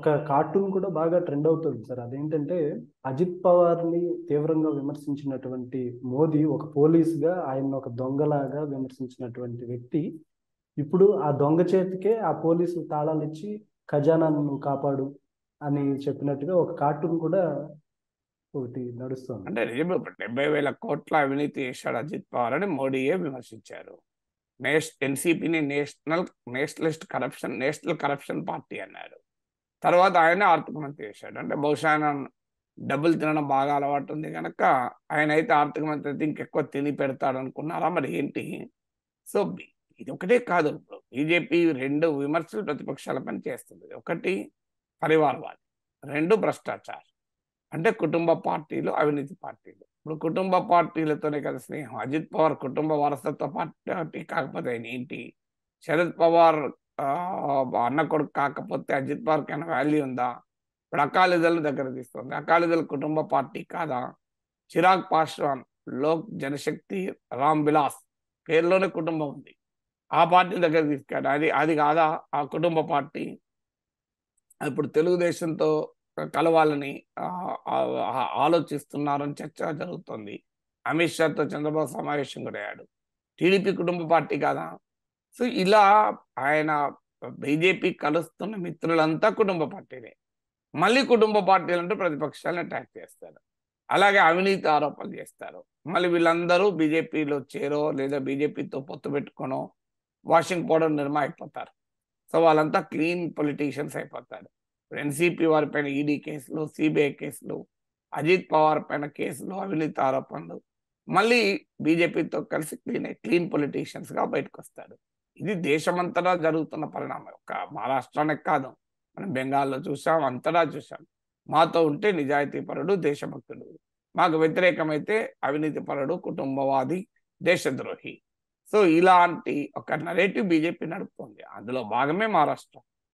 ఒక కార్టూన్ కూడా బాగా ట్రెండ్ అవుతుంది సార్ అదేంటంటే అజిత్ పవార్ ని తీవ్రంగా విమర్శించినటువంటి మోదీ ఒక పోలీస్ గా ఆయన ఒక దొంగలాగా విమర్శించినటువంటి వ్యక్తి ఇప్పుడు ఆ దొంగ చేతికే ఆ పోలీసు తాళాలు ఇచ్చి ఖజానాను నువ్వు కాపాడు అని చెప్పినట్టుగా ఒక కార్టూన్ కూడా ఒకటి నడుస్తుంది అంటే నిజమే ఇప్పుడు డెబ్బై వేల కోట్ల అవినీతి చేశాడు అజిత్ పవార్ అని మోడీయే విమర్శించారు నేష్ ఎన్సీపీని national nationalist corruption national corruption party అన్నారు తర్వాత ఆయన ఆర్థిక మంత్రి చేశాడు అంటే బహుశా ఆయన డబ్బులు తినడం బాగా అలవాటు ఉంది కనుక ఆయన అయితే ఆర్థిక మంత్రి అయితే ఇంకెక్కువ తిని పెడతాడు అనుకున్నారా మరి ఏంటి సో బి- ఇది ఒకటే కాదు ఇప్పుడు బీజేపీ రెండు విమర్శలు ప్రతిపక్షాల పని చేస్తుంది ఒకటి పరివారవాది రెండు భ్రష్టాచారం అంటే కుటుంబ పార్టీలు అవినీతి పార్టీలు ఇప్పుడు కుటుంబ పార్టీలతోనే కదా స్నేహం అజిత్ పవార్ కుటుంబ వారసత్వ పార్టీ కాకపోతే ఆయన ఏంటి శరద్ పవార్ ఆ, అన్న కొడుకు కాకపోతే అజిత్ పవార్కి అయినా వాల్యూ ఉందా ఇప్పుడు అకాలీదళ దగ్గర తీస్తుంది అకాలీదళ కుటుంబ పార్టీ కాదా చిరాగ్ పాస్వాన్ లోక్ జనశక్తి రామ్ విలాస్ పేరులోనే కుటుంబం ఉంది ఆ పార్టీ దగ్గర తీసుకెళ్ళి అది అది కాదా ఆ కుటుంబ పార్టీ ఇప్పుడు తెలుగుదేశంతో కలవాలని ఆ, ఆ, ఆ, ఆలోచిస్తున్నారని చర్చ జరుగుతుంది అమిత్ షాతో చంద్రబాబు సమావేశం కూడా అయ్యాడు టీడీపీ కుటుంబ పార్టీ కాదా సో ఇలా ఆయన బీజేపీ కలుస్తున్న మిత్రులంతా కుటుంబ పార్టీనే మళ్ళీ కుటుంబ పార్టీలు అంటే ప్రతిపక్షాలను అటాక్ చేస్తారు అలాగే అవినీతి ఆరోపణలు చేస్తారు మళ్ళీ వీళ్ళందరూ బీజేపీలో చేరో లేదా బీజేపీతో పొత్తు పెట్టుకోనో వాషింగ్ పౌడర్ నిర్మా అయిపోతారు సో వాళ్ళంతా క్లీన్ పొలిటీషియన్స్ అయిపోతారు ఎన్సీపీ వారి పైన ఈడీ కేసులు సిబిఐ కేసులు అజిత్ పవార్ పైన కేసులు అవినీతి ఆరోపణలు మళ్ళీ బీజేపీతో కలిసి క్లీన్ క్లీన్ పొలిటీషియన్స్ గా బయటకు వస్తారు ఇది దేశమంతటా జరుగుతున్న పరిణామం ఒక మహారాష్ట్రనే కాదు మనం బెంగాల్లో చూసాం అంతటా చూసాం మాతో ఉంటే నిజాయితీ పరుడు దేశభక్తుడు మాకు వ్యతిరేకమైతే అవినీతి పరుడు కుటుంబవాది దేశద్రోహి సో ఇలాంటి ఒక నరేటివ్ బీజేపీ నడుపుతుంది అందులో భాగమే మహారాష్ట్ర